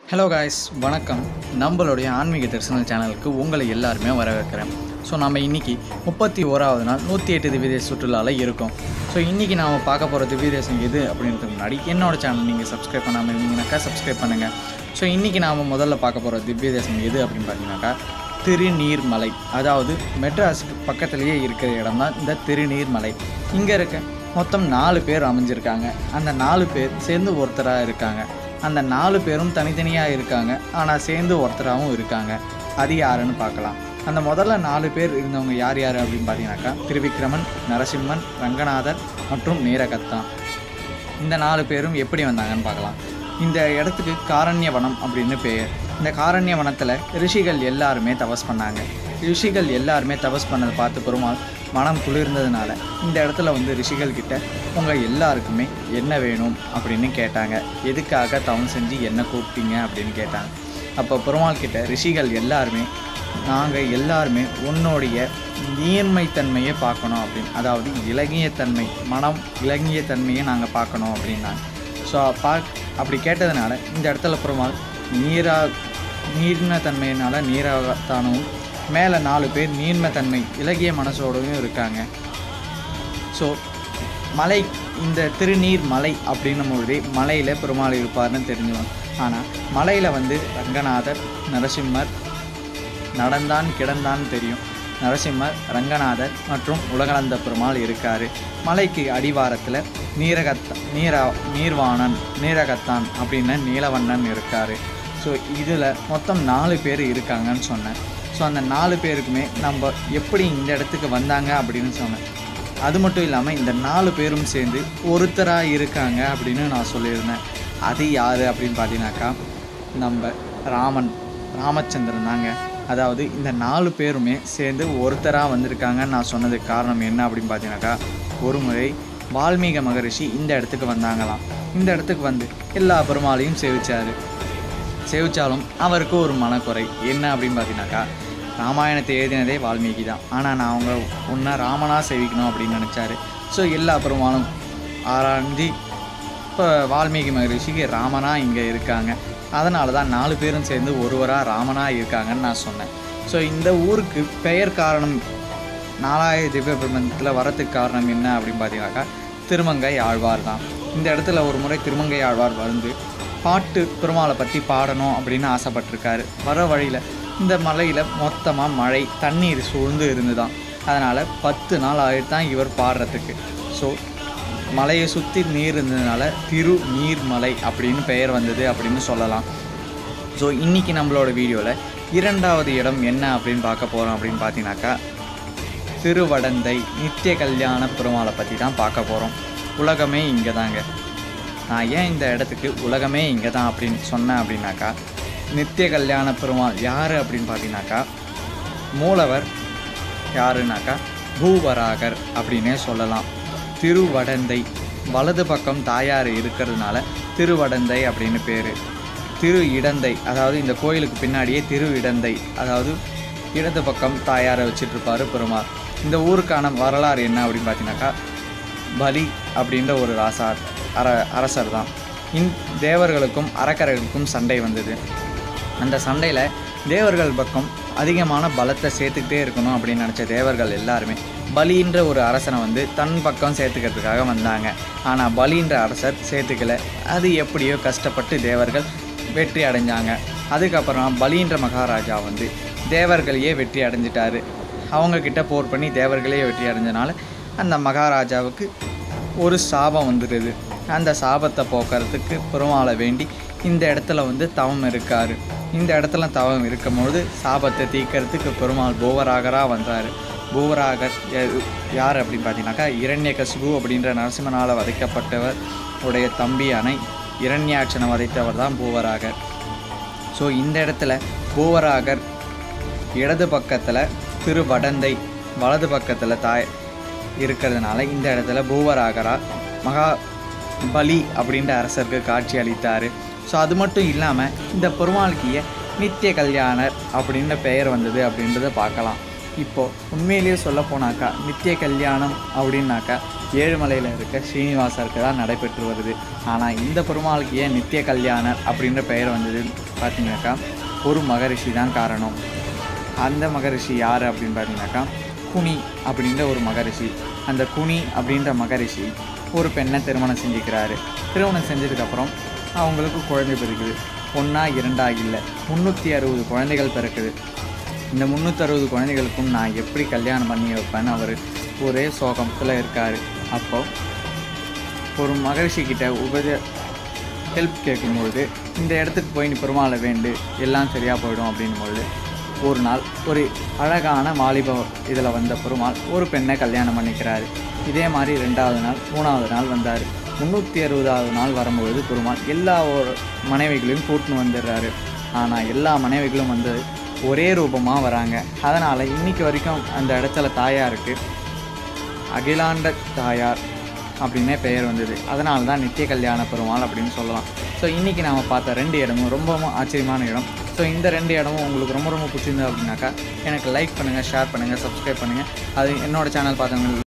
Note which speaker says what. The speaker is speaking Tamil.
Speaker 1: ஹலோ காய்ஸ் வணக்கம் நம்மளுடைய ஆன்மீக தரிசனல் சேனலுக்கு உங்களை எல்லாருமே வரவேற்கிறேன் ஸோ நம்ம இன்றைக்கி முப்பத்தி ஓராவது நாள் நூற்றி எட்டு திவ்ய தேச சுற்றுலாவில் இருக்கோம் ஸோ இன்றைக்கி நாம் பார்க்க போகிற திவ்ய தேசம் எது அப்படின்றதுக்கு முன்னாடி என்னோட சேனல் நீங்கள் சப்ஸ்கிரைப் பண்ணாமல் இருந்தீங்கன்னாக்கா சப்ஸ்கிரைப் பண்ணுங்கள் ஸோ இன்றைக்கி நாம் முதல்ல பார்க்க போகிற திவ்ய தேசம் எது அப்படின்னு பார்த்தீங்கன்னாக்கா திருநீர்மலை அதாவது மெட்ராஸுக்கு பக்கத்துலேயே இருக்கிற இடம் தான் இந்த திருநீர்மலை இங்கே இருக்க மொத்தம் நாலு பேர் அமைஞ்சிருக்காங்க அந்த நாலு பேர் சேர்ந்து ஒருத்தராக இருக்காங்க அந்த நாலு பேரும் தனித்தனியாக இருக்காங்க ஆனால் சேர்ந்து ஒருத்தராகவும் இருக்காங்க அது யாருன்னு பார்க்கலாம் அந்த முதல்ல நாலு பேர் இருந்தவங்க யார் யார் அப்படின்னு பார்த்தீங்கன்னாக்கா திருவிக்ரமன் நரசிம்மன் ரங்கநாதர் மற்றும் நீரகத்தான் இந்த நாலு பேரும் எப்படி வந்தாங்கன்னு பார்க்கலாம் இந்த இடத்துக்கு காரண்யவனம் அப்படின்னு பெயர் இந்த காரண்யவனத்தில் ரிஷிகள் எல்லாருமே தபஸ் பண்ணாங்க ரிஷிகள் எல்லாருமே தபஸ் பண்ணதை பார்த்து பெருமாள் மனம் குளிர்ந்ததுனால இந்த இடத்துல வந்து ரிஷிகள் கிட்ட உங்கள் எல்லாருக்குமே என்ன வேணும் அப்படின்னு கேட்டாங்க எதுக்காக தவம் செஞ்சு என்ன கூப்பிட்டீங்க அப்படின்னு கேட்டாங்க அப்போ பெருமாள் கிட்ட ரிஷிகள் எல்லாருமே நாங்கள் எல்லாருமே உன்னுடைய நீர்மைத்தன்மையை பார்க்கணும் அப்படின்னு அதாவது இலகிய தன்மை மனம் இலகிய தன்மையை நாங்கள் பார்க்கணும் அப்படின்னாங்க ஸோ பா அப்படி கேட்டதுனால இந்த இடத்துல பெருமாள் நீரா நீர்ம தன்மையினால நீராகத்தானவும் மேலே நாலு பேர் நீர்ம தன்மை இலகிய மனசோடவும் இருக்காங்க ஸோ மலை இந்த திருநீர் மலை அப்படின்னும் பொழுதே மலையில் பெருமாள் இருப்பார்னு தெரிஞ்சுக்கணும் ஆனால் மலையில் வந்து ரங்கநாதர் நரசிம்மர் நடந்தான் கிடந்தான் தெரியும் நரசிம்மர் ரங்கநாதர் மற்றும் உலகளந்த பெருமாள் இருக்கார் மலைக்கு அடிவாரத்தில் நீரகத்த நீரா நீர்வாணன் நீரகத்தான் அப்படின்னு நீலவண்ணன் இருக்கார் ஸோ இதில் மொத்தம் நாலு பேர் இருக்காங்கன்னு சொன்னேன் ஸோ அந்த நாலு பேருக்குமே நம்ம எப்படி இந்த இடத்துக்கு வந்தாங்க அப்படின்னு சொன்னேன் அது மட்டும் இல்லாமல் இந்த நாலு பேரும் சேர்ந்து ஒருத்தராக இருக்காங்க அப்படின்னு நான் சொல்லியிருந்தேன் அது யார் அப்படின்னு பார்த்தீங்கன்னாக்கா நம்ம ராமன் ராமச்சந்திரன் தாங்க அதாவது இந்த நாலு பேருமே சேர்ந்து ஒருத்தராக வந்திருக்காங்கன்னு நான் சொன்னதுக்கு காரணம் என்ன அப்படின்னு பார்த்தீங்கன்னாக்கா ஒரு முறை வால்மீக மகரிஷி இந்த இடத்துக்கு வந்தாங்களாம் இந்த இடத்துக்கு வந்து எல்லா பெருமாளையும் சேவிச்சாரு சேவிச்சாலும் அவருக்கு ஒரு மனக்குறை என்ன அப்படின்னு பார்த்தீங்கன்னாக்கா ராமாயணத்தை எழுதினதே வால்மீகி தான் ஆனால் நான் அவங்க ஒன்றா ராமனாக சேவிக்கணும் அப்படின்னு நினச்சாரு ஸோ எல்லா பெருமாளும் ஆராய்ஞ்சி இப்போ வால்மீகி மகரிஷிக்கு ராமனாக இங்கே இருக்காங்க அதனால தான் நாலு பேரும் சேர்ந்து ஒருவராக ராமனாக இருக்காங்கன்னு நான் சொன்னேன் ஸோ இந்த ஊருக்கு பெயர் காரணம் நாலாயிர திவ்ய பிரபந்தத்தில் வரத்துக்கு காரணம் என்ன அப்படின்னு பார்த்தீங்கன்னாக்கா திருமங்கை ஆழ்வார் தான் இந்த இடத்துல ஒரு முறை திருமங்கை ஆழ்வார் வந்து பாட்டு பெருமாளை பற்றி பாடணும் அப்படின்னு ஆசைப்பட்டிருக்காரு வர வழியில் இந்த மலையில் மொத்தமாக மழை தண்ணீர் சூழ்ந்து இருந்துதான் அதனால் பத்து நாள் ஆகிட்டு தான் இவர் பாடுறதுக்கு ஸோ மலையை சுற்றி நீர் இருந்ததுனால திரு நீர்மலை அப்படின்னு பெயர் வந்தது அப்படின்னு சொல்லலாம் ஸோ இன்றைக்கி நம்மளோட வீடியோவில் இரண்டாவது இடம் என்ன அப்படின்னு பார்க்க போகிறோம் அப்படின்னு பார்த்தீங்கன்னாக்கா திருவடந்தை நித்திய கல்யாண பெருமாளை பற்றி தான் பார்க்க போகிறோம் உலகமே இங்கே தாங்க நான் ஏன் இந்த இடத்துக்கு உலகமே இங்கே தான் அப்படின்னு சொன்னேன் அப்படின்னாக்கா நித்திய கல்யாண பெருமாள் யார் அப்படின்னு பார்த்தீங்கன்னாக்கா மூலவர் யாருனாக்கா பூவராகர் அப்படின்னே சொல்லலாம் திருவடந்தை வலது பக்கம் தாயார் இருக்கிறதுனால திருவடந்தை அப்படின்னு பேர் திரு இடந்தை அதாவது இந்த கோயிலுக்கு பின்னாடியே திரு இடந்தை அதாவது இடது பக்கம் தாயாரை வச்சிட்ருப்பாரு பெருமாள் இந்த ஊருக்கான வரலாறு என்ன அப்படின்னு பார்த்தீங்கன்னாக்கா பலி அப்படின்ற ஒரு ராசா அர அரசர் தான் இந் தேவர்களுக்கும் அரக்கர்களுக்கும் சண்டை வந்தது அந்த சண்டையில் தேவர்கள் பக்கம் அதிகமான பலத்தை சேர்த்துக்கிட்டே இருக்கணும் அப்படின்னு நினச்ச தேவர்கள் எல்லாருமே பலின்ற ஒரு அரசனை வந்து தன் பக்கம் சேர்த்துக்கிறதுக்காக வந்தாங்க ஆனால் பலின்ற அரசர் சேர்த்துக்கல அது எப்படியோ கஷ்டப்பட்டு தேவர்கள் வெற்றி அடைஞ்சாங்க அதுக்கப்புறம் பலின்ற மகாராஜா வந்து தேவர்களையே வெற்றி அடைஞ்சிட்டாரு அவங்கக்கிட்ட போர் பண்ணி தேவர்களே வெற்றி அடைஞ்சனால அந்த மகாராஜாவுக்கு ஒரு சாபம் வந்துடுது அந்த சாபத்தை போக்குறதுக்கு பெருமாளை வேண்டி இந்த இடத்துல வந்து தவம் இருக்கார் இந்த இடத்துல தவம் இருக்கும்பொழுது சாபத்தை தீர்க்கறதுக்கு பெருமாள் பூவராகராக வந்தார் பூவராகர் யா- யார் அப்படின்னு பார்த்தீங்கன்னாக்கா இரண்யகசிபு அப்படின்ற நரசிம்மனால் வதைக்கப்பட்டவர் உடைய தம்பியான இரண்யாட்சனை வதைத்தவர் தான் பூவராகர் ஸோ இந்த இடத்துல பூவராகர் இடது பக்கத்தில் திருவடந்தை வலது பக்கத்தில் தாய் இருக்கிறதுனால இந்த இடத்துல பூவராகரா மகா பலி அப்படின்ற அரசருக்கு காட்சி அளித்தார் ஸோ அது மட்டும் இல்லாமல் இந்த பெருமாளுக்கிய நித்திய கல்யாணர் அப்படின்ற பெயர் வந்தது அப்படின்றத பார்க்கலாம் இப்போது உண்மையிலேயே சொல்ல போனாக்கா நித்திய கல்யாணம் அப்படின்னாக்கா ஏழுமலையில் இருக்க ஸ்ரீனிவாசருக்கு தான் நடைபெற்று வருது ஆனால் இந்த பெருமாளுக்கு ஏன் நித்திய கல்யாணர் அப்படின்ற பெயர் வந்தது பார்த்தீங்கன்னாக்கா ஒரு மகரிஷி தான் காரணம் அந்த மகரிஷி யார் அப்படின்னு பார்த்தீங்கன்னாக்கா குனி அப்படின்ற ஒரு மகரிஷி அந்த குனி அப்படின்ற மகரிஷி ஒரு பெண்ணை திருமணம் செஞ்சுக்கிறாரு திருமணம் செஞ்சதுக்கப்புறம் அவங்களுக்கு குழந்தை பிறகுது ஒன்றா இரண்டா இல்லை முந்நூற்றி அறுபது குழந்தைகள் பிறக்குது இந்த முந்நூற்றறுபது குழந்தைகளுக்கும் நான் எப்படி கல்யாணம் பண்ணி வைப்பேன்னு அவர் ஒரே சோகத்தில் இருக்கார் அப்போ ஒரு மகரிஷி கிட்ட உபத ஹெல்ப் கேட்கும்பொழுது இந்த இடத்துக்கு போய் நீ பெருமாளை வேண்டு எல்லாம் சரியாக போயிடும் அப்படின்பொழுது ஒரு நாள் ஒரு அழகான வாலிப இதில் வந்த பெருமாள் ஒரு பெண்ணை கல்யாணம் பண்ணிக்கிறாரு இதே மாதிரி ரெண்டாவது நாள் மூணாவது நாள் வந்தார் முந்நூற்றி அறுபதாவது நாள் வரும்பொழுது பெருமாள் எல்லா ஒரு மனைவிகளையும் கூட்டின்னு வந்துடுறாரு ஆனால் எல்லா மனைவிகளும் வந்து ஒரே ரூபமாக வராங்க அதனால் இன்னைக்கு வரைக்கும் அந்த இடத்துல தாயாருக்கு அகிலாண்ட தாயார் அப்படின்னே பெயர் வந்தது அதனால தான் நித்திய கல்யாண பெருமாள் அப்படின்னு சொல்லலாம் ஸோ இன்றைக்கி நாம் பார்த்த ரெண்டு இடமும் ரொம்பவும் ஆச்சரியமான இடம் ஸோ இந்த ரெண்டு இடமும் உங்களுக்கு ரொம்ப ரொம்ப பிடிச்சிருந்தது அப்படின்னாக்கா எனக்கு லைக் பண்ணுங்கள் ஷேர் பண்ணுங்கள் சப்ஸ்கிரைப் பண்ணுங்கள் அது என்னோட சேனல் பார்த்தவங்க